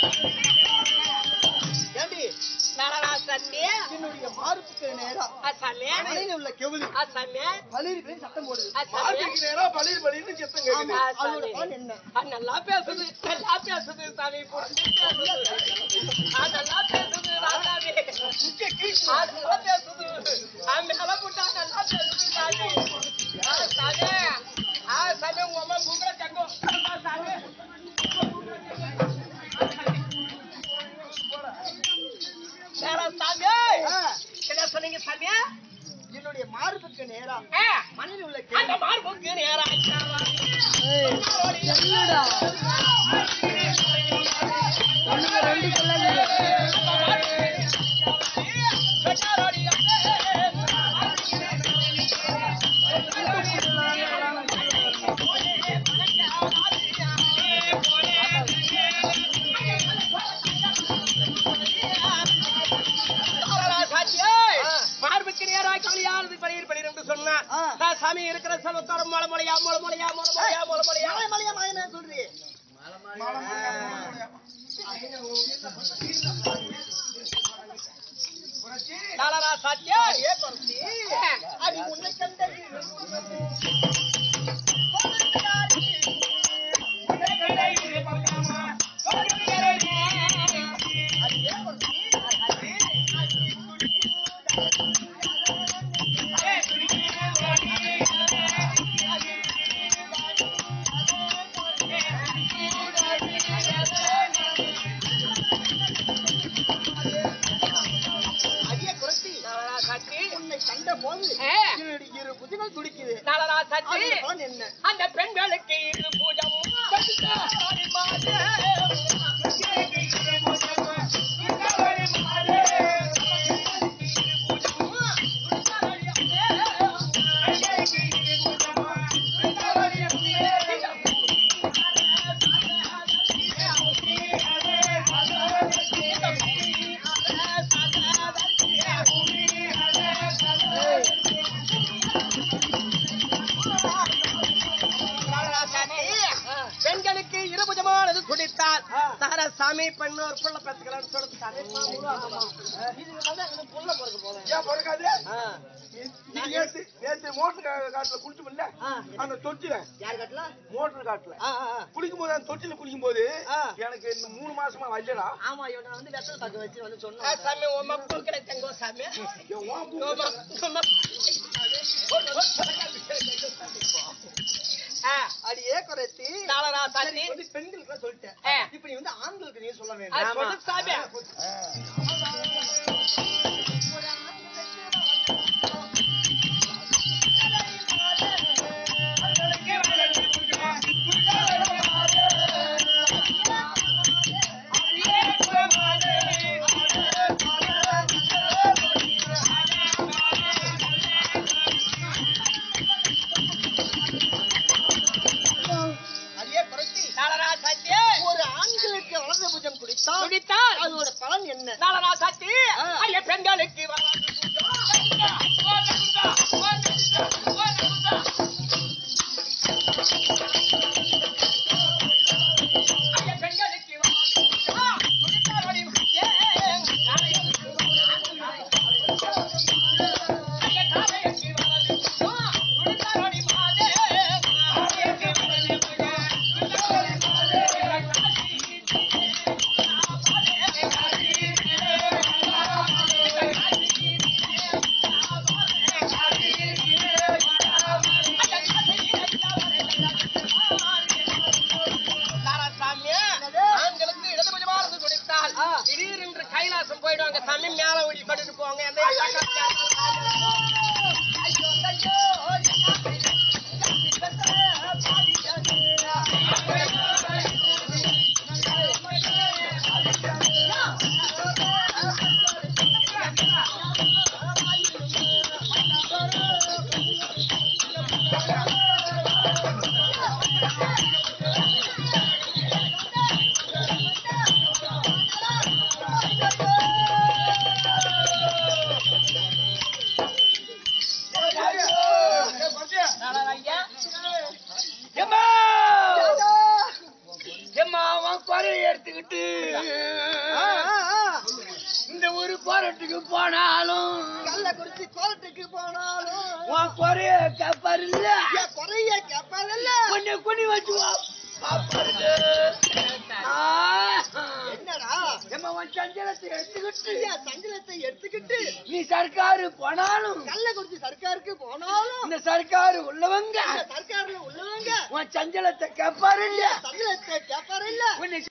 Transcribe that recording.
ஏண்டி நடரா சத்தி என்னுடைய மார்புக்கு நேரா அசாமி மலையில உள்ள கெவுளி அசாமி பளிர் பேர் சத்தம் போடுது அசாமி மார்பிக்கு நேரா பளிர் பளிர்னு சத்தம் கேக்குது அதோட பலன் என்ன நல்லா பேசுது நல்லா பேசுது சாமி புரிஞ்சு பேசுது ஆ, நல்லா பேசுது ராசாமி ஆ, நல்லா பேசுது ஆ, மேல போட்டா நல்லா பேசுது சாமி ஆ, சாமி ஆ, சாமி உங்க அம்மா கூப்பிட தங்கம் ஆ, சாமி வேற சாமி ஆ, என்ன சொன்னீங்க சாமி என்னுடைய மார்புக்கு நேரா ஆ, மலையில உள்ள அந்த கெவுளி மார்புக்கு நேரா மார்புக்கு நேராக கலியானது பணியில் பணியில் என்று சொன்னான் ஆ. நான் சாமி இருக்கிற செல்வத்தோட மொளை மொழியா மொளை மொழியா மொளை மொழியா மொளை மொழியா மலை மலையா மலையா சொல்றீ நாளரா சாத்தியா ஏ பருத்தி அது உன்னை கண்டது அது ஏ பருத்தி அதிக குறைச்சி நாளரா சாத்தி உன்னை கண்ட போது ஆ. என்னுடைய இரு புதிகள் துடிக்குது நாளரா சாத்தி அதோட பலன் என்ன அந்த பெண்களுக்கு இரு பூஜம் பெண்களுக்கு இருபுஜமானது குடித்தால் சாரசாமி பெண்ணோர் புள்ள பெற்றுக்கிறான்னு சொல்லிட்டாரு இது வந்து எனக்கு புள்ள பிறக்க போறேன் ஏன் பிறக்காது நீ நேத்து நேத்து மோட்டர் கா- காட்டுல குளிச்சோம்ல ஆ. அந்த தொட்டில யார் கட்டலாம் மோட்டர் காட்டுல ஆ, ஆ, ஆ. குளிக்கும் போது அந்த தொட்டில குளிக்கும் போது ஆ. எனக்கு இந்த மூணு மாசமா வரலடா ஆமா இவனை வந்து வெத்தலை பாக்கு வச்சு வந்து சொன்னோம் சாமி உமா பூக்கிற தங்கோ சாமி என் உன் பூ- உமா உமா ஆ அடியே குறைச்சி நாளரா சரி, சாத்தி இப்ப வந்து பெண்களுக்கு சொல்லிட்டேன் ஆ. இப்ப நீ வந்து ஆண்களுக்கு நீ சொல்ல அது வேண்டாம் சொல்லு சாமி அடியே குறைச்சி நாளரா சாத்தி ஒரு ஆண்களுக்கு வலது புஜம் குடித்தால் குடித்தால் அதோட பலன் என்ன நாளரா சாத்தி ஆ. ஐய பெண்களுக்கு வராது ஐய பெண்களுக்கு வராது குடித்தால் Yeah. எடுத்துக்கிட்டு ஆ, ஆ, ஆ. இந்த ஒரு கோரட்டுக்கு போனாலும் கள்ளக்குறிச்சி கோர்ட்டுக்கு போனாலும் உன் குறைய கேப்பாரு இல்ல என் குறைய கேட்பாங்கல்ல உன்னை குனி வச்சுவா பாப்பாரு என்னடா எம்ம உன் சஞ்சலத்தை எடுத்துக்கிட்டு என் சங்கலத்தை எடுத்துக்கிட்டு நீ சர்க்காரு போனாலும் கள்ளக்குறிச்சி சர்க்காருக்கு போனாலும் இந்த சர்க்காரு உள்ளவங்க இந்த சர்க்கார்ல உள்ளவங்க உன் சஞ்சலத்தை கேப்பாரு இல்ல சங்கலத்தை கேட்பாரு இல்ல உன்னை